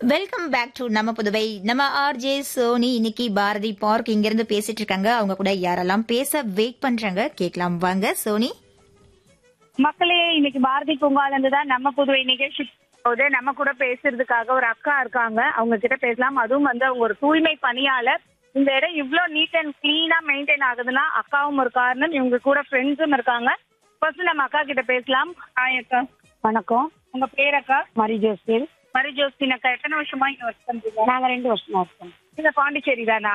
Welcome back to நம்ம புதுவை நம்ம RJ Sony இன்னைக்கு பாரதி பார்க் இங்க இருந்து பேசிட்டு இருக்காங்க அவங்க கூட யாரெல்லாம் பேச வெயிட் பண்றாங்க கேட்கலாம் வாங்க சோனி மக்களே இன்னைக்கு பாரதி பூங்கால இருந்து தான் நம்ம புதுவை நிகழ்ச்சி போது நம்ம கூட பேசுறதுக்காக ஒரு அக்கா இருக்காங்க அவங்க கிட்ட பேசலாம் அதுவும் வந்து அவங்க ஒரு தூய்மை பணியாளர் இந்த இடம் இவ்ளோ நீட் அண்ட் கிளீனா மெயின்டைன் ஆகுதுன்னா அக்காவும் ஒரு காரணம் இவங்க கூட ஃப்ரெண்ட்ஸும் இருக்காங்க ஃபர்ஸ்ட் நம்ம அக்கா கிட்ட பேசலாம் ஹாய் அக்கா வணக்கம் உங்க பேர் அக்கா மரி ஜோசியல் மரி ஜோஸ்டின் அக்கா எத்தனை வருஷமா இங்க ஒர்க் பண்றீங்க நாங்க ரெண்டு வருஷமா இருக்கோம் இந்த பாண்டிச்சேரி தானா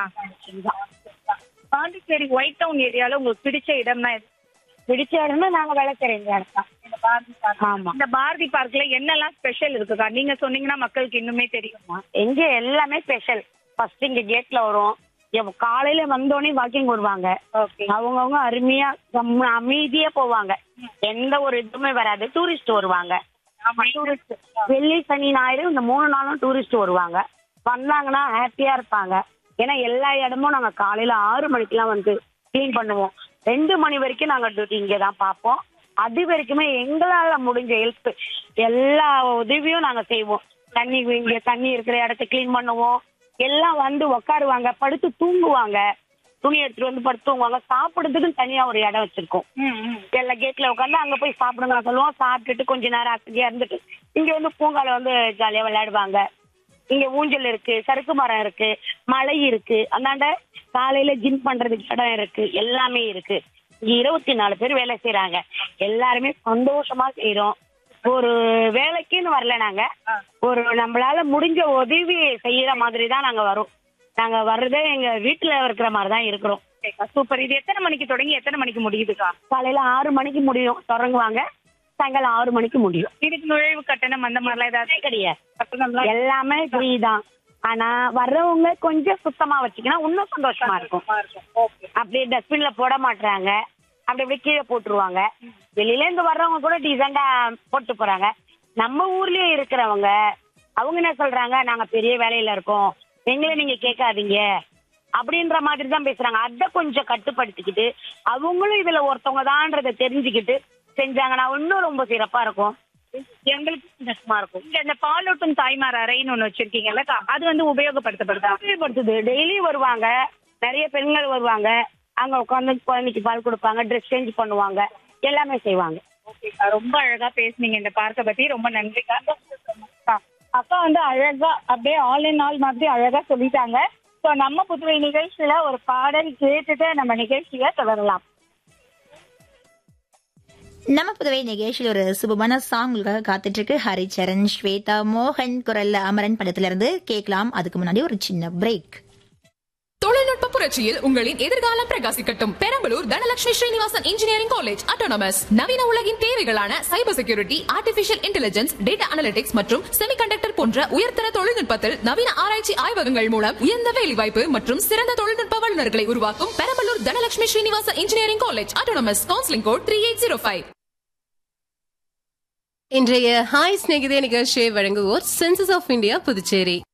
பாண்டிச்சேரி ஒயிட் டவுன் ஏரியால உங்களுக்கு பிடிச்ச இடம்னா எது? பிடிச்ச இடம்னா நாங்க விளக்குற இந்த இடம் தான் இந்த பாரதி பார்க் ஆமா இந்த பாரதி பார்க்ல என்னெல்லாம் ஸ்பெஷல் இருக்குக்கா நீங்க சொன்னீங்கன்னா மக்களுக்கு இன்னுமே தெரியுமா எங்க எல்லாமே ஸ்பெஷல் ஃபர்ஸ்ட் இங்க கேட்ல வரும் எவ்- காலையில வந்தோடனே வாக்கிங் வருவாங்க ஓகே அவங்கவுங்க அருமையா கம்முனு அமைதியா போவாங்க எந்த ஒரு இதுவுமே வராது டூரிஸ்ட் வருவாங்க ஆமா டூரிஸ்ட் வெள்ளி சனி ஞாயிறு இந்த மூணு நாளும் டூரிஸ்ட் வருவாங்க வந்தாங்கன்னா ஹாப்பியா இருப்பாங்க ஏன்னா எல்லா இடமும் நாங்க காலையில ஆறு மணிக்கெல்லாம் வந்து க்ளீன் பண்ணுவோம் ரெண்டு மணி வரைக்கும் நாங்க டியூட்டி இங்கே தான் பார்ப்போம் அது வரைக்குமே எங்களால முடிஞ்ச ஹெல்ப் எல்லா உதவியும் நாங்க செய்வோம் தண்ணி இங்க தண்ணி இருக்கிற இடத்த க்ளீன் பண்ணுவோம் எல்லாம் வந்து உட்காருவாங்க படுத்து தூங்குவாங்க துணி எடுத்துட்டு வந்து படுத்து தூங்குவாங்க சாப்பிடுறதுக்கு தனியா ஒரு இடம் வச்சிருக்கோம் எல்லா கேட்ல உட்காந்து அங்க போய் சாப்பிடுங்க சொல்லுவோம் சாப்பிட்டுட்டு கொஞ்ச நேரம் அசதியா இருந்துட்டு இங்க வந்து பூங்கால வந்து ஜாலியா விளையாடுவாங்க இங்க ஊஞ்சல் இருக்கு சறுக்கு மரம் இருக்கு மலை இருக்கு அந்தாண்ட காலையில ஜிம் பண்றதுக்கு இடம் இருக்கு எல்லாமே இருக்கு இங்க இருபத்தி நாலு பேர் வேலை செய்யறாங்க எல்லாருமே சந்தோஷமா செய்யறோம் ஒரு வேலைக்குன்னு வரல நாங்க ஒரு நம்மளால முடிஞ்ச உதவி செய்யற மாதிரி தான் நாங்க வரோம் நாங்க வர்றதே எங்க வீட்டுல இருக்கிற மாதிரி தான் இருக்கிறோம் சூப்பர் இது எத்தனை மணிக்கு தொடங்கி எத்தனை மணிக்கு முடியுதுக்கா காலையில ஆறு மணிக்கு முடியும் தொடங்குவாங்க சாயங்காலம் ஆறு மணிக்கு முடியும் இதுக்கு நுழைவு கட்டணம் அந்த மாதிரிலாம் ஏதாவது கிடையாது கட்டணம்லாம் எல்லாமே ஃப்ரீ தான் ஆனா வர்றவங்க கொஞ்சம் சுத்தமா வச்சுக்கினா இன்னும் சந்தோஷமா இருக்கும் ஓகே அப்படியே டஸ்ட்பின்ல போட மாட்டாங்க அப்படி அப்படியே கீழே போட்டுருவாங்க வெளியில இருந்து வர்றவங்க கூட டீசெண்டா போட்டு போறாங்க நம்ம ஊர்லயே இருக்கிறவங்க அவங்க என்ன சொல்றாங்க நாங்க பெரிய வேலையில இருக்கோம் எங்களை நீங்க கேட்காதீங்க அப்படின்ற மாதிரி தான் பேசுறாங்க அதை கொஞ்சம் கட்டுப்படுத்திக்கிட்டு அவங்களும் இதுல ஒருத்தவங்க தான்றதை தெரிஞ்சுக்கிட்டு செஞ்சாங்கன்னா இன்னும் ரொம்ப சிறப்பா இருக்கும் எங்களுக்கு சந்தோஷமா இருக்கும் இங்க இந்த பாலூட்டும் தாய்மார் அறைன்னு ஒண்ணு வச்சிருக்கீங்கல்ல அது வந்து உபயோகப்படுத்தப்படுதா உபயோகப்படுத்துது டெய்லி வருவாங்க நிறைய பெண்கள் வருவாங்க அங்க உட்காந்து குழந்தைக்கு பால் கொடுப்பாங்க ட்ரெஸ் சேஞ்ச் பண்ணுவாங்க எல்லாமே செய்வாங்க ஓகேக்கா ரொம்ப அழகா பேசுனீங்க இந்த பார்க்க பத்தி ரொம்ப நன்றிக்கா அக்கா, அக்கா வந்து அழகா அப்படியே ஆல் இன் ஆல் மாதிரி அழகா சொல்லிட்டாங்க ஸோ நம்ம புதுவை நிகழ்ச்சியில ஒரு பாடல் கேட்டுட்டு நம்ம நிகழ்ச்சியை தொடரலாம் நம்ம புதுவை நிகழ்ச்சியில் ஒரு சுபமான சாங் உங்களுக்காக காத்துட்டு இருக்கு ஹரிச்சரன் ஸ்வேதா மோகன் குரல்ல அமரன் படத்துல இருந்து கேட்கலாம் அதுக்கு முன்னாடி ஒரு சின்ன பிரேக் தொழில்நுட்ப புரட்சியில் உங்களின் எதிர்காலம் பிரகாசிக்கட்டும் Perambalur Dhanalakshmi Srinivasan engineering college autonomous நவீன உலகின் தேவைகளான cyber security artificial intelligence data analytics மற்றும் செமிகண்டக்டர் போன்ற உயர்தர தொழில்நுட்பத்தில் நவீன ஆராய்ச்சி ஆய்வகங்கள் மூலம் உயர்ந்த வேலைவாய்ப்பு மற்றும் சிறந்த தொழில்நுட்ப வல்லுநர்களை உருவாக்கும் Perambalur Dhanalakshmi Srinivasan engineering college autonomous counselling code three eight zero five இன்றைய ஹாய் சிநேகிதே நிகழ்ச்சியை வழங்குவோர் சென்சஸ் ஆஃப் இந்தியா புதுச்சேரி